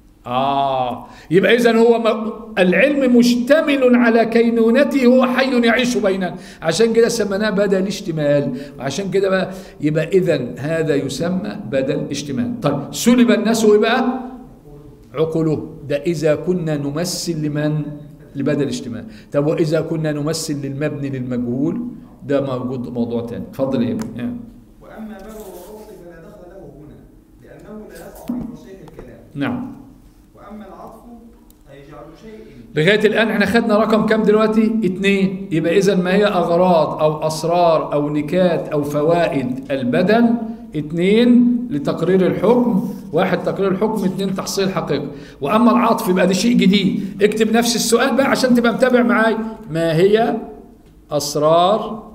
آه يبقى إذا هو م- العلم مشتمل على كينونته هو حي يعيش بيننا عشان كده سميناه بدل اشتمال وعشان كده بقى يبقى إذا هذا يسمى بدل اشتمال طيب سلب الناس إيه بقى عقله ده إذا كنا نمثل لمن لبدل اشتمال طب وإذا كنا نمثل للمبني للمجهول ده موجود موضوع تاني اتفضل يا ابني يعني. واما بر والعطف فلا دخل له هنا لانه لا يقع في فصيح الكلام نعم واما العطف اي جعل شيء لغاية الآن احنا خدنا رقم كام دلوقتي؟ اتنين يبقى إذا ما هي أغراض أو أسرار أو نكات أو فوائد البدل اتنين لتقرير الحكم واحد تقرير الحكم اتنين تحصيل حقيقة وأما العطف يبقى ده شيء جديد اكتب نفس السؤال بقى عشان تبقى متابع معاي ما هي أسرار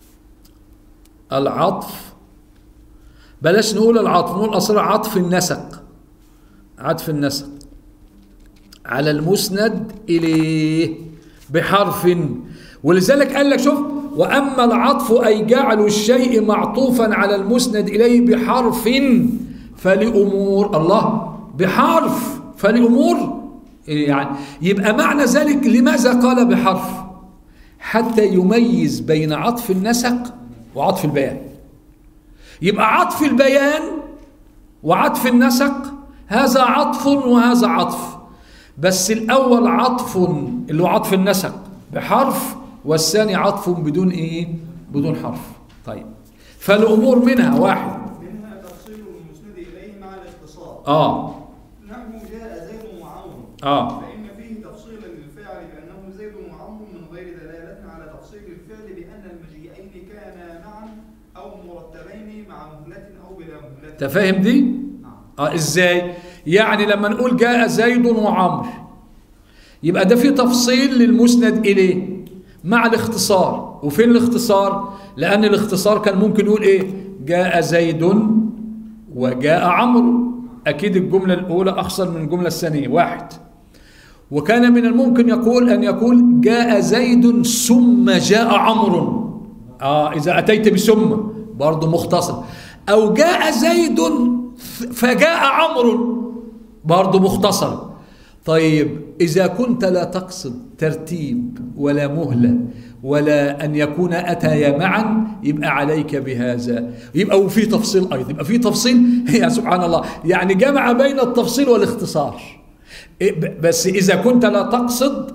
العطف بلاش نقول العطف نقول أسرار عطف النسق عطف النسق على المسند إليه بحرف ولذلك قال لك شوف وأما العطف أي جعل الشيء معطوفا على المسند إليه بحرف فلأمور الله بحرف فلأمور يعني يبقى معنى ذلك لماذا قال بحرف حتى يميز بين عطف النسق وعطف البيان يبقى عطف البيان وعطف النسق هذا عطف وهذا عطف بس الأول عطف اللي هو عطف النسق بحرف والثاني عطف بدون إيه؟ بدون حرف طيب فالأمور منها واحد منها تفصيل المسند إليه مع الاختصار آه نحو جاء زيد وعمر آه فإن فيه تفصيلا للفعل بأنه زيد وعمر من غير دلالة على تفصيل الفعل بأن المجيئين كانا معا أو مرتبين مع مهلة أو بلا مهلة أنت فاهم دي؟ نعم اه ازاي يعني لما نقول جاء زيد وعمر يبقى ده في تفصيل للمسند اليه مع الاختصار وفين الاختصار لان الاختصار كان ممكن يقول ايه جاء زيد وجاء عمرو اكيد الجمله الاولى اخصر من الجمله الثانيه واحد وكان من الممكن يقول ان يقول جاء زيد ثم جاء عمرو اه اذا اتيت بثم برضه مختصر او جاء زيد فجاء عمرو برضه مختصر طيب اذا كنت لا تقصد ترتيب ولا مهله ولا ان يكون اتيا معا يبقى عليك بهذا يبقى وفي تفصيل ايضا يبقى في تفصيل يا سبحان الله يعني جمع بين التفصيل والاختصار إيه ب- بس اذا كنت لا تقصد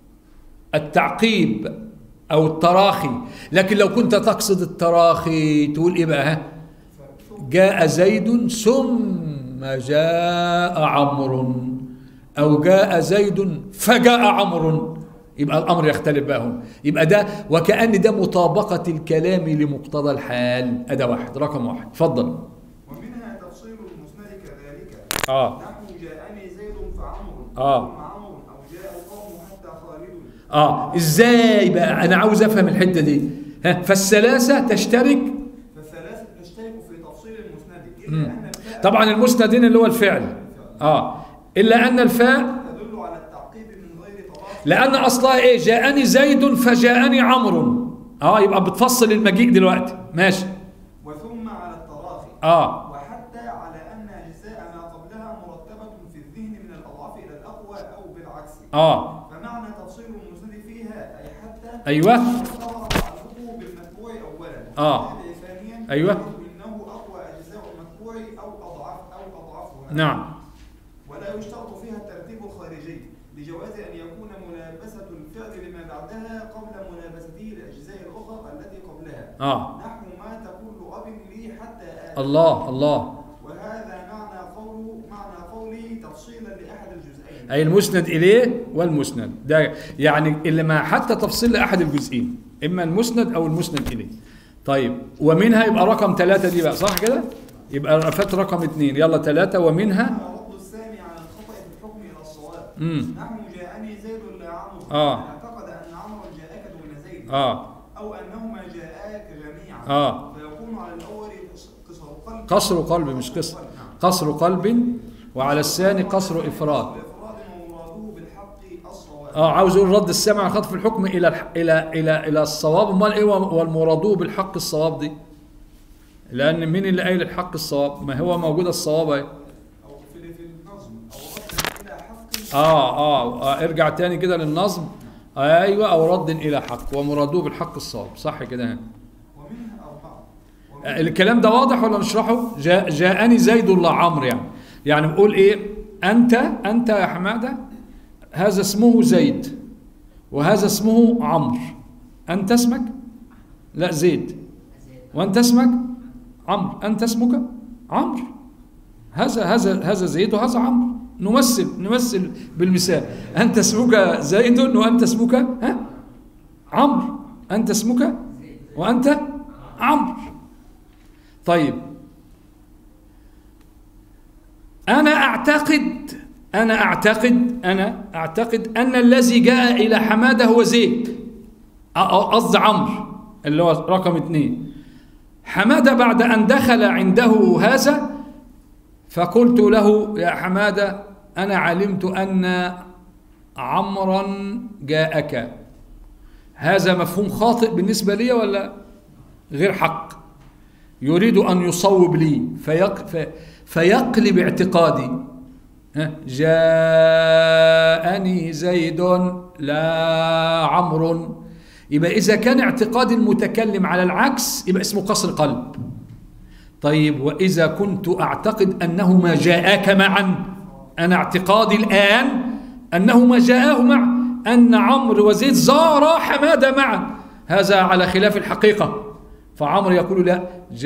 التعقيب او التراخي لكن لو كنت تقصد التراخي تقول ايه بقى ها؟ جاء زيد ثم جاء عمرو او جاء زيد فجاء عمرو يبقى الامر يختلف بقى هنا يبقى ده وكأن ده مطابقة الكلام لمقتضى الحال أدا واحد رقم واحد اتفضل ومنها تفصيل المسند كذلك اه نحو جاءني زيد فعمر آه. ثم عمر أو جاء القوم حتى خالد اه ازاي بقى انا عاوز افهم الحته دي ها فالثلاثه تشترك فالثلاثة تشترك في تفصيل المسند مم. إلا أن الفاء طبعا المسندين اللي هو الفعل اه الا ان الفاء تدل على التعقيب من غير تراخي لان اصلها ايه جاءني زيد فجاءني عمرو اه يبقى بتفصل المجيء دلوقتي ماشي وثم على التراخي اه وحتى على أن أجزاء ما قبلها مرتبة في الذهن من الأضعاف إلى الأقوى أو بالعكس اه فمعنى تفصيل المسند فيها أي حتى ايوه اشتهر تعلقه بالمتبوع أولا آه. والتابع ثانيا أيوة. إنه أقوى أجزاء المتبوع أو أضعف أو أضعفها نعم ولا يشترط فيها الترتيب الخارجي لجواز أن يكون ملابسة الفعل لما بعدها قبل ملابسته الأجزاء الأخرى التي قبلها اه نحو ما تقول أب لي حتى آتي الله الله وهذا معنى قوله معنى قولي تفصيلا لأحد الجزئين أي المسند إليه والمسند ده يعني اللي ما حتى تفصيل لأحد الجزئين إما المسند أو المسند إليه طيب ومنها يبقى رقم ثلاثة دي بقى صح كده يبقى فات رقم اثنين يلا ثلاثة ومنها رد السامي على الخطأ في الحكم إلى الصواب امم نحو جاءني زيد لا عمرو آه. من اعتقد أن عمرو جاءك دون زيد اه أو أنهما جاءاك جميعا آه. فيكون على الأول قصر قلب قصر قلب مش قصر قصر قلب وعلى الثاني قصر إفراد الإفراد ومراده بالحق الصواب اه عاوز يقول رد السمع عن خطف الحكم الى الح... الى الى الى الصواب امال ايه والمراد بالحق الصواب دي لان مين اللي قايل الحق الصواب ما هو موجود الصواب اهي أو في في النظم أو رد إلى حق آه, اه اه ارجع تاني كده للنظم ايوه او رد الى حق ومراده بالحق الصواب صح كده ها. ومنها أربعة آه، الكلام ده واضح ولا نشرحه جاء جاءني زيد الله عمرو يعني يعني بقول ايه انت انت يا حماده هذا اسمه زيد وهذا اسمه عمرو انت اسمك لا زيد وانت اسمك عمرو انت اسمك عمرو هذا هذا هذا زيد وهذا عمرو نمثل نمثل بالمثال انت اسمك زيد وانت اسمك ها عمرو انت اسمك وانت عمرو طيب أنا أعتقد أنا أعتقد أنا أعتقد أن الذي جاء إلى حمادة هو زيد أ- أ- قصد عمرو اللي هو رقم اثنين حمادة بعد أن دخل عنده هذا فقلت له يا حمادة أنا علمت أن عمرا جاءك هذا مفهوم خاطئ بالنسبة لي ولا غير حق يريد أن يصوب لي فيق في فيقلب اعتقادي ها؟ جاءني زيد لا عمرو يبقى إذا كان اعتقاد المتكلم على العكس يبقى اسمه قصر قلب طيب وإذا كنت أعتقد أنهما جاءاك معا أنا اعتقادي الآن أنهما جاءاه معا أن عمرو وزيد زارا حمادة معا هذا على خلاف الحقيقة فعمرو يقول لا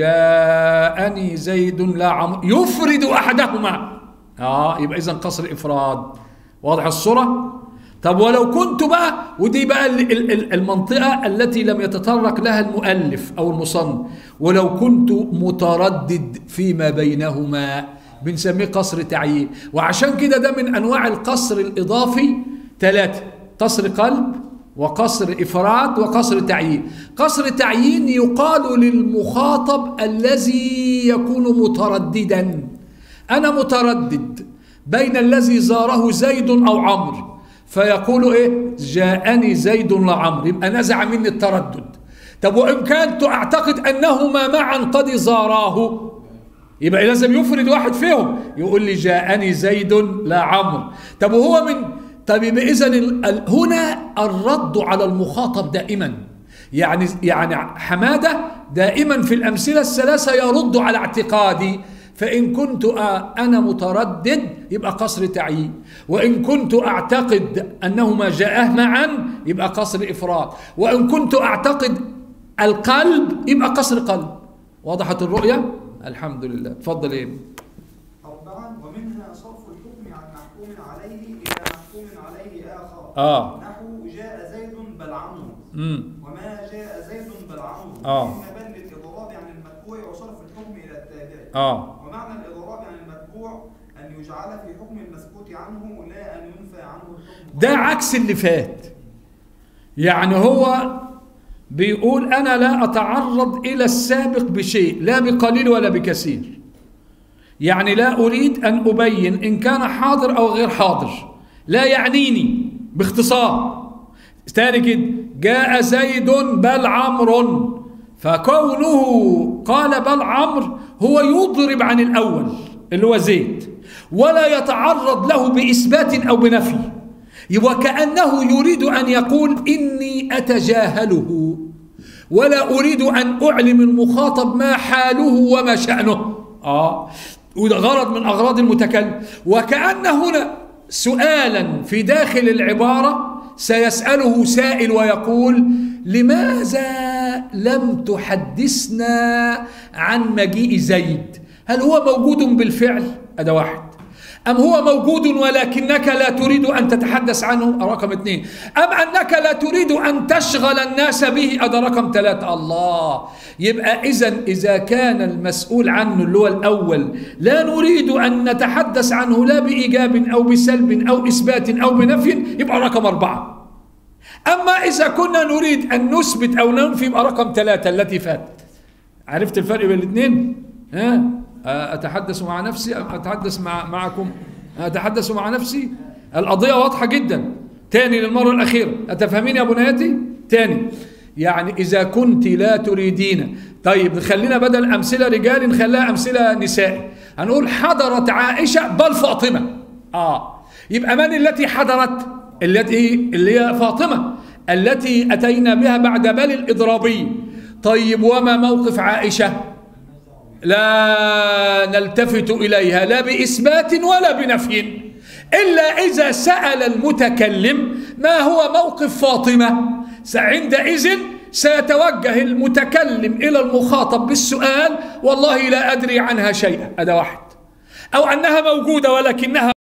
جاءني زيد لا عمرو يفرد أحدهما آه يبقى إذا قصر إفراد واضح الصورة طب ولو كنت بقى ودي بقى ال- ال- ال- المنطقة التي لم يتطرق لها المؤلف أو المصنف ولو كنت متردد فيما بينهما بنسميه قصر تعيين وعشان كده ده من أنواع القصر الإضافي ثلاثة قصر قلب وقصر إفراد وقصر تعيين قصر تعيين يقال للمخاطب الذي يكون مترددا أنا متردد بين الذي زاره زيد أو عمرو فيقول إيه جاءني زيد لعمرو يبقى نزع مني التردد طب وإن كنت أعتقد أنهما معا قد زاراه يبقى لازم يفرد واحد فيهم يقول لي جاءني زيد لا عمرو طب وهو من طب يبقى اذا ال- ال- هنا الرد على المخاطب دائما يعني يعني حماده دائما في الامثله الثلاثه يرد على اعتقادي فإن كنت أ- أنا متردد يبقى قصر تعيين وإن كنت أعتقد أنهما جاءه معا يبقى قصر إفراد وإن كنت أعتقد القلب يبقى قصر قلب وضحت الرؤية الحمد لله تفضل إيه أربعا ومنها صرف الحكم عن محكوم عليه إلى محكوم عليه آخر آه. نحو جاء زيد بل عمرو مم. وما جاء زيد بل عمرو آه. إن بل للإضراب عن المتبوع وصرف الحكم إلى التابع آه ومعنى الإضراب عن المتبوع أن يجعل في حكم المسكوت عنه لا أن ينفى عنه الحكم ده عكس اللي فات يعني هو بيقول أنا لا أتعرض إلى السابق بشيء لا بقليل ولا بكثير يعني لا أريد أن أبين إن كان حاضر أو غير حاضر لا يعنيني باختصار تاني كده جاء زيد بل عمرو فكونه قال بل عمرو هو يضرب عن الأول اللي هو زيد ولا يتعرض له بإثبات أو بنفي وكأنه يريد أن يقول إني أتجاهله ولا أريد أن أعلم المخاطب ما حاله وما شأنه آه وده غرض من أغراض المتكلم وكأن هنا سؤالا في داخل العبارة سيسأله سائل ويقول لماذا لم تحدثنا عن مجيء زيد هل هو موجود بالفعل هذا واحد أم هو موجود ولكنك لا تريد أن تتحدث عنه رقم اثنين أم أنك لا تريد أن تشغل الناس به هذا رقم ثلاثة الله يبقى إذا إذا كان المسؤول عنه اللي هو الأول لا نريد أن نتحدث عنه لا بإيجاب أو بسلب أو إثبات أو بنفي يبقى رقم أربعة أما إذا كنا نريد أن نثبت أو ننفي يبقى رقم ثلاثة التي فاتت عرفت الفرق بين الاثنين؟ ها؟ أتحدث مع نفسي أم أتحدث مع معكم؟ أتحدث مع نفسي؟ القضية واضحة جدا. تاني للمرة الأخيرة، أتفهمين يا بنياتي؟ تاني يعني إذا كنت لا تريدين طيب خلينا بدل أمثلة رجال نخليها أمثلة نساء هنقول حضرت عائشة بل فاطمة آه يبقى من التي حضرت التي اللي هي فاطمة التي أتينا بها بعد بل الإضرابي طيب وما موقف عائشة لا نلتفت إليها لا بإثبات ولا بنفي إلا إذا سأل المتكلم ما هو موقف فاطمة عندئذ سيتوجه المتكلم إلى المخاطب بالسؤال والله لا أدري عنها شيئا هذا واحد أو أنها موجودة ولكنها